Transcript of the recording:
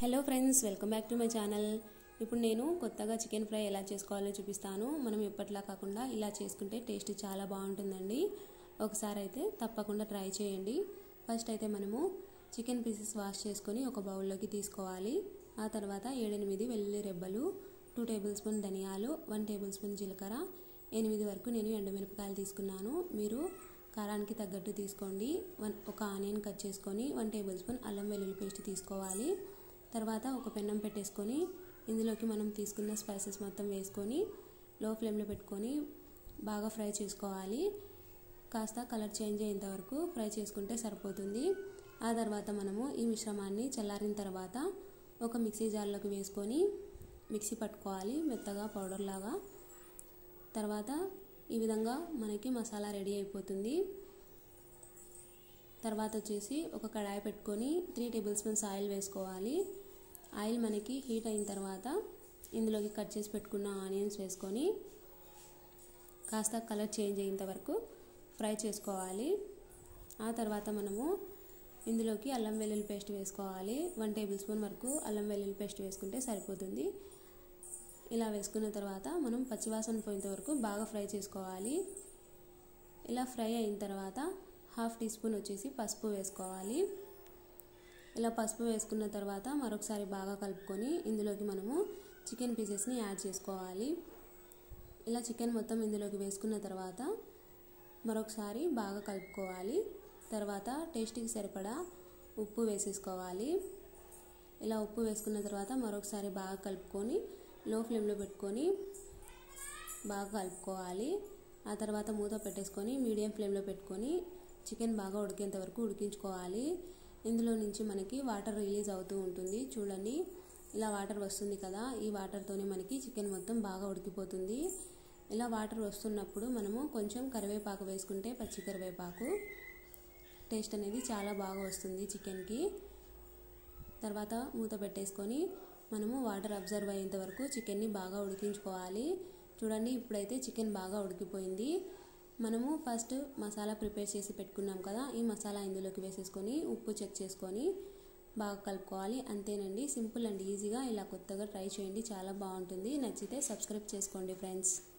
hello friends welcome back to my channel ఇప్పుడు నేను కొత్తగా చికెన్ ఫ్రై ఎలా చేసుకోవాలో చూపిస్తాను మనం ఎప్పట్లా కాకుండా ఇలా చేసుకుంటే టేస్ట్ చాలా బాగుంటుందండి ఒకసారి అయితే తప్పకుండా ట్రై చేయండి ఫస్ట్ అయితే మనము చికెన్ పీసెస్ వాష్ చేసుకొని ఒక బౌల్లోకి తీసుకోవాలి ఆ తర్వాత ఏడెనిమిది వెల్లుల్లి రెబ్బలు టూ టేబుల్ స్పూన్ ధనియాలు వన్ టేబుల్ స్పూన్ జీలకర్ర ఎనిమిది వరకు నేను ఎండుమిరపకాయలు తీసుకున్నాను మీరు కారానికి తగ్గట్టు తీసుకోండి వన్ ఒక ఆనియన్ కట్ చేసుకొని వన్ టేబుల్ స్పూన్ అల్లం వెల్లుల్లి పేస్ట్ తీసుకోవాలి తర్వాత ఒక పెన్నం పెట్టేసుకొని ఇందులోకి మనం తీసుకున్న స్పైసెస్ మొత్తం వేసుకొని లో ఫ్లేమ్లో పెట్టుకొని బాగా ఫ్రై చేసుకోవాలి కాస్త కలర్ చేంజ్ అయ్యేంత వరకు ఫ్రై చేసుకుంటే సరిపోతుంది ఆ తర్వాత మనము ఈ మిశ్రమాన్ని చల్లారిన తర్వాత ఒక మిక్సీ జార్లోకి వేసుకొని మిక్సీ పట్టుకోవాలి మెత్తగా పౌడర్ లాగా తర్వాత ఈ విధంగా మనకి మసాలా రెడీ అయిపోతుంది తర్వాత వచ్చేసి ఒక కడాయి పెట్టుకొని త్రీ టేబుల్ స్పూన్స్ ఆయిల్ వేసుకోవాలి ఆయిల్ మనకి హీట్ అయిన తర్వాత ఇందులోకి కట్ చేసి పెట్టుకున్న ఆనియన్స్ వేసుకొని కాస్త కలర్ చేంజ్ అయ్యేంత వరకు ఫ్రై చేసుకోవాలి ఆ తర్వాత మనము ఇందులోకి అల్లం వెల్లుల్లి పేస్ట్ వేసుకోవాలి వన్ టేబుల్ స్పూన్ వరకు అల్లం వెల్లుల్లి పేస్ట్ వేసుకుంటే సరిపోతుంది ఇలా వేసుకున్న తర్వాత మనం పచ్చివాసన పోయేంత వరకు బాగా ఫ్రై చేసుకోవాలి ఇలా ఫ్రై అయిన తర్వాత హాఫ్ టీ స్పూన్ వచ్చేసి పసుపు వేసుకోవాలి ఇలా పసుపు వేసుకున్న తర్వాత మరొకసారి బాగా కలుపుకొని ఇందులోకి మనము చికెన్ పీసెస్ని యాడ్ చేసుకోవాలి ఇలా చికెన్ మొత్తం ఇందులోకి వేసుకున్న తర్వాత మరొకసారి బాగా కలుపుకోవాలి తర్వాత టేస్ట్కి సరిపడా ఉప్పు వేసేసుకోవాలి ఇలా ఉప్పు వేసుకున్న తర్వాత మరొకసారి బాగా కలుపుకొని లో ఫ్లేమ్లో పెట్టుకొని బాగా కలుపుకోవాలి ఆ తర్వాత మూత పెట్టేసుకొని మీడియం ఫ్లేమ్లో పెట్టుకొని చికెన్ బాగా ఉడికేంత వరకు ఉడికించుకోవాలి ఇందులో నుంచి మనకి వాటర్ రిలీజ్ అవుతూ ఉంటుంది చూడండి ఇలా వాటర్ వస్తుంది కదా ఈ వాటర్తోనే మనకి చికెన్ మొత్తం బాగా ఉడికిపోతుంది ఇలా వాటర్ వస్తున్నప్పుడు మనము కొంచెం కరివేపాకు వేసుకుంటే పచ్చి కరివేపాకు టేస్ట్ అనేది చాలా బాగా వస్తుంది చికెన్కి తర్వాత మూత పెట్టేసుకొని మనము వాటర్ అబ్జర్వ్ అయ్యేంత వరకు చికెన్ని బాగా ఉడికించుకోవాలి చూడండి ఇప్పుడైతే చికెన్ బాగా ఉడికిపోయింది మనము ఫస్ట్ మసాలా ప్రిపేర్ చేసి పెట్టుకున్నాం కదా ఈ మసాలా ఇందులోకి వేసేసుకొని ఉప్పు చెక్ చేసుకొని బాగా కలుపుకోవాలి అంతేనండి సింపుల్ అండ్ ఈజీగా ఇలా కొత్తగా ట్రై చేయండి చాలా బాగుంటుంది నచ్చితే సబ్స్క్రైబ్ చేసుకోండి ఫ్రెండ్స్